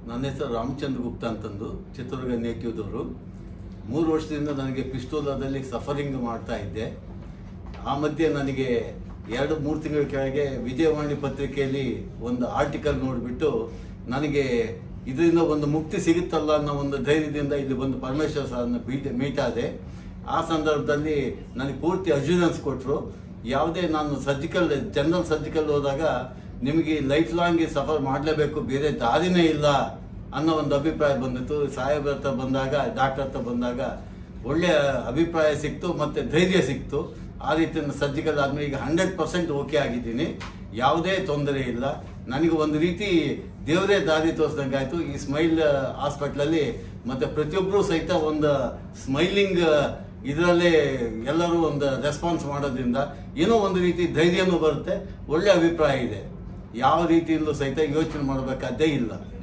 ನನ್ನ ಹೆಸರು ರಾಮಚಂದ್ರ ಗುಪ್ತಾ ಅಂತಂದು ಚಿತ್ರದುರ್ಗ ನೇಟಿವ್ದವರು ಮೂರು ವರ್ಷದಿಂದ ನನಗೆ ಪಿಸ್ತೂಲದಲ್ಲಿ ಸಫರಿಂಗ್ ಮಾಡ್ತಾ ಇದ್ದೆ ಆ ಮಧ್ಯೆ ನನಗೆ ಎರಡು ಮೂರು ತಿಂಗಳ ಕೆಳಗೆ ವಿಜಯವಾಣಿ ಪತ್ರಿಕೆಯಲ್ಲಿ ಒಂದು ಆರ್ಟಿಕಲ್ ನೋಡಿಬಿಟ್ಟು ನನಗೆ ಇದರಿಂದ ಒಂದು ಮುಕ್ತಿ ಸಿಗುತ್ತಲ್ಲ ಅನ್ನೋ ಒಂದು ಧೈರ್ಯದಿಂದ ಇಲ್ಲಿ ಬಂದು ಪರಮೇಶ್ವರ ಸರ್ನ ಮೀಟ್ ಮೀಟ್ ಆದೆ ಆ ಸಂದರ್ಭದಲ್ಲಿ ನನಗೆ ಪೂರ್ತಿ ಅರ್ಜುನೆನ್ಸ್ ಕೊಟ್ಟರು ಯಾವುದೇ ನಾನು ಸರ್ಜಿಕಲ್ ಜನರಲ್ ಸರ್ಜಿಕಲ್ ಹೋದಾಗ ನಿಮಗೆ ಲೈಫ್ ಲಾಂಗ್ ಸಫರ್ ಮಾಡಲೇಬೇಕು ಬೇರೆ ದಾರಿನೇ ಇಲ್ಲ ಅನ್ನೋ ಒಂದು ಅಭಿಪ್ರಾಯ ಬಂದಿತ್ತು ಸಾಹೇಬ್ರ ಹತ್ರ ಬಂದಾಗ ಡಾಕ್ಟರ್ ಹತ್ರ ಬಂದಾಗ ಒಳ್ಳೆಯ ಅಭಿಪ್ರಾಯ ಸಿಕ್ತು ಮತ್ತು ಧೈರ್ಯ ಸಿಕ್ತು ಆ ರೀತಿ ಸರ್ಜಿಕಲ್ ಆದ್ಮೇಲೆ ಈಗ ಹಂಡ್ರೆಡ್ ಪರ್ಸೆಂಟ್ ಓಕೆ ಆಗಿದ್ದೀನಿ ಯಾವುದೇ ತೊಂದರೆ ಇಲ್ಲ ನನಗೆ ಒಂದು ರೀತಿ ದೇವರೇ ದಾರಿ ತೋರಿಸ್ದಂಗೆ ಆಯಿತು ಈ ಸ್ಮೈಲ್ ಹಾಸ್ಪಿಟ್ಲಲ್ಲಿ ಮತ್ತು ಪ್ರತಿಯೊಬ್ಬರು ಸಹಿತ ಒಂದು ಸ್ಮೈಲಿಂಗ್ ಇದರಲ್ಲೇ ಎಲ್ಲರೂ ಒಂದು ರೆಸ್ಪಾನ್ಸ್ ಮಾಡೋದ್ರಿಂದ ಏನೋ ಒಂದು ರೀತಿ ಧೈರ್ಯನೂ ಬರುತ್ತೆ ಒಳ್ಳೆ ಅಭಿಪ್ರಾಯ ಇದೆ ಯಾವ ರೀತಿಯಲ್ಲೂ ಸಹಿತ ಯೋಚನೆ ಮಾಡಬೇಕಾದ್ದೇ ಇಲ್ಲ